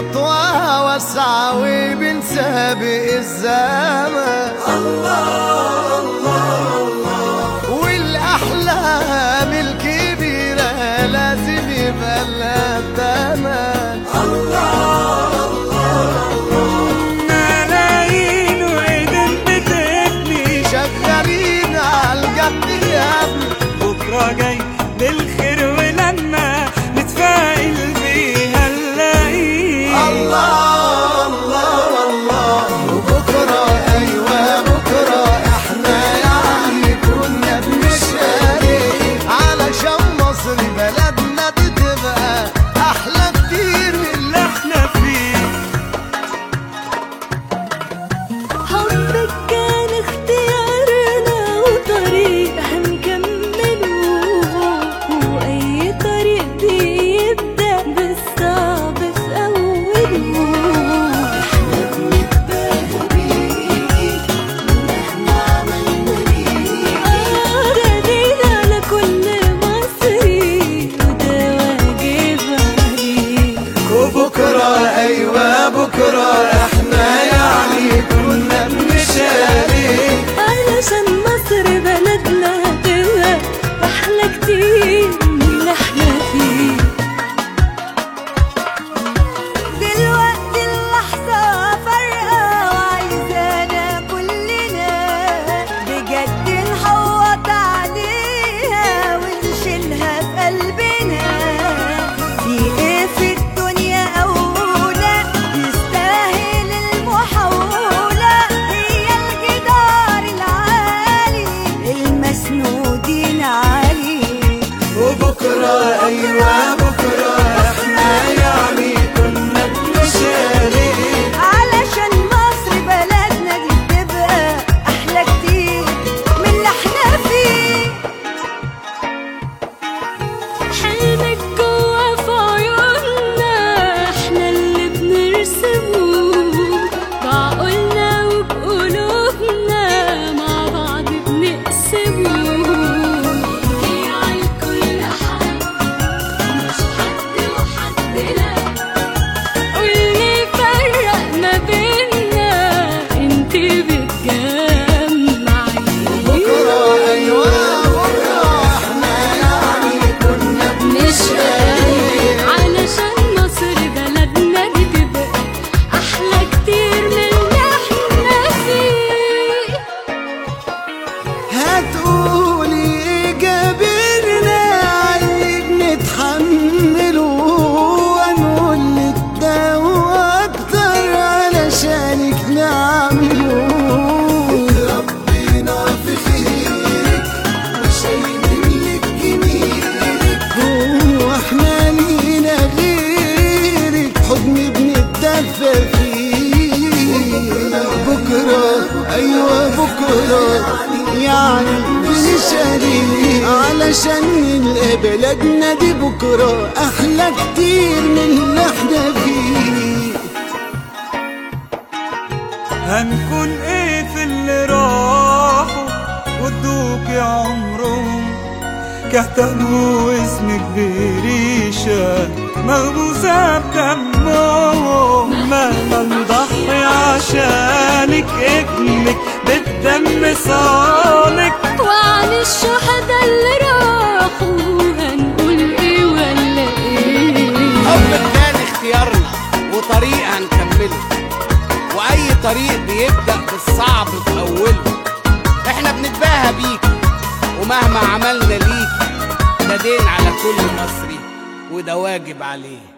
خطوة واسعة وبنسابق الزمن الله الله الله والأحلام الكبيرة لازم يبقى لها تمن الله الله ملايين وايدين بتبني شغالين عالجد يا ابني بكرة جاي بالخير ولما نتفائل بيها نلاقيه الله الله الله وبكرة أيوة بكرة احنا يعني كنا بنشارك علشان مصر بلدنا دي تبقى أحلى كتير من اللي احنا فيه حبك كان اختيارنا وطريق هنكمله وأي طريق بيبدأ بالصعب في أوله احنا بنتباهى بيكي مهما عملنا ليكي آه رضينا لكل مصري وده واجب عليك وبكرة أيوة بكرة احنا يعني كنا بنشارك علشان مصر بلدنا هتبقى أحلى كتير من اللي احنا فيه دلوقتي اللحظة فارقة وعايزانا كلنا بجد نحوط عليها ونشيلها في قلبنا في ايه في الدنيا أولى يستاهل المحاولة هي الجدار العالي المسنودين عليه وبكرة أيوة بكرة احنا يعني كنا بنشارك علشان مصر بلدنا دي تبقى احلى كتير من اللي احنا فيه حلمك جوا في عيوننا احنا اللي بنرسمه بعقولنا وبقلوبنا مع بعض بنقسمه يجي على كل حد مش حد وحد لا واللي فرق ما بينا انت بتجمعي بكرة أيوة بكرة احنا يعني كنا مش قادر علشان مصر بلدنا دي تبقى احلى كتير من اللي احنا فيه هتقولي إيه جابرنا عيب نتحمله ونقول لك ده واكتر علشانك نعمله ربنا في خيرك مش هيملك جميلك هو احنا لينا غيرك حضن بنتدفى فيه بكرة أيوة بكرة يعني بنشارك علشان نلقى بلدنا دي بكرة أحلى كتير من اللي احنا فيه هنكون ايه في اللي راحوا ودوك يا عمرهم كتبوا اسمك بريشة مغموسة بدمهم مهما نضحي عشانك ابنك بالدم صانك وعن الشهداء اللي راحوا هنقول ايه ولا ايه حب كان اختيارنا وطريق هنكمله واي طريق بيبدأ بالصعب في اوله احنا بنتباهى بيك ومهما عملنا ليك ده دين على كل مصري وده واجب عليه